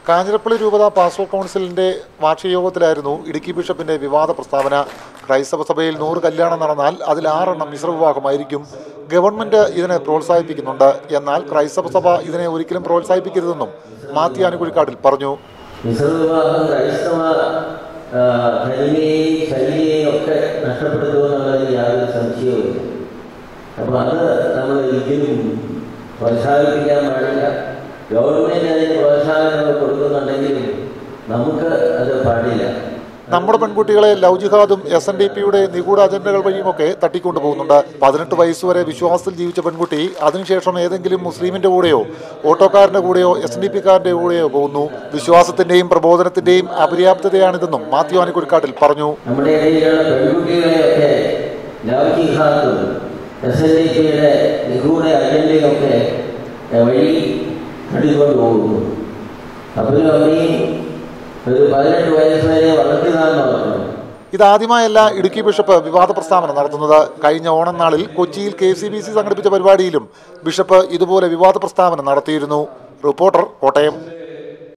കാഞ്ഞിരപ്പള്ളി രൂപത പാസ്റ്റർ കൗൺസിലിന്റെ വാർഷിക യോഗത്തിലായിരുന്നു ഇടുക്കി ബിഷപ്പിന്റെ വിവാദ പ്രസ്താവന ക്രൈസ്തവ സഭയിൽ നൂറ് കല്യാണം നടന്നാൽ അതിൽ ആറെണ്ണം മിശ്രവിവാഹമായിരിക്കും ഗവൺമെന്റ് ഇതിനെ പ്രോത്സാഹിപ്പിക്കുന്നുണ്ട് എന്നാൽ ക്രൈസ്തവ സഭ ഇതിനെ ഒരിക്കലും പ്രോത്സാഹിപ്പിക്കരുതെന്നും മാത്യു ആനുകുഴിക്കാട്ടിൽ പറഞ്ഞു മിശ്രവിവാഹം ക്രൈസ്തവ ആ, ധനികയെയും ശൈലിയെയും ഒക്കെ നഷ്ടപ്പെടുത്തുമെന്നുള്ളതിൽ യാതൊരു സംശയവുമില്ല അപ്പോൾ അത് നമ്മൾ ഒരിക്കലും പ്രോത്സാഹിപ്പിക്കാൻ പാടില്ല ഗവൺമെൻറ് അതിന് പ്രോത്സാഹനങ്ങൾ കൊടുക്കുന്നുണ്ടെങ്കിലും നമുക്ക് അത് പാടില്ല നമ്മുടെ പെൺകുട്ടികളെ ലവ് ജിഹാദും എസ് എൻ ഡി പിയുടെ നിഗൂഢ അജണ്ടകൾ വഴിയുമൊക്കെ തട്ടിക്കൊണ്ടുപോകുന്നുണ്ട് പതിനെട്ട് വയസ്സുവരെ വിശ്വാസത്തിൽ ജീവിച്ച പെൺകുട്ടി അതിനുശേഷം ഏതെങ്കിലും മുസ്ലിമിന്റെ കൂടെയോ ഓട്ടോക്കാരന്റെ കൂടെയോ എസ് എൻ ഡി പിക്കാരന്റെ കൂടെയോ പോകുന്നു വിശ്വാസത്തിന്റെയും പ്രബോധനത്തിന്റെയും അപര്യാപ്തതയാണിതെന്നും മാത്യു ആനിക്കുഴിക്കാട്ടിൽ പറഞ്ഞു നമ്മുടെ ഇടയിലുള്ള പെൺകുട്ടികളെയൊക്കെ ലവ് ജിഹാദും എസ് എൻ ഡി പിയുടെ നിഗൂഢ അജണ്ടയൊക്കെ ഏ, വഴി തട്ടിക്കൊണ്ട് പോകുന്നു അപ്പോഴും അമ്മയും ഒരു പതിനെട്ട് വയസ്സ് വരെ വളർത്തുക എന്ന് പറഞ്ഞു ഇതാദ്യമായല്ല ഇടുക്കി ബിഷപ്പ് വിവാദ പ്രസ്താവന നടത്തുന്നത് കഴിഞ്ഞ ഓണം നാളിൽ കൊച്ചിയിൽ കെ സി ബി സി സംഘടിപ്പിച്ച പരിപാടിയിലും ബിഷപ്പ് ഇതുപോലെ വിവാദ പ്രസ്താവന നടത്തിയിരുന്നു റിപ്പോർട്ടർ കോട്ടയം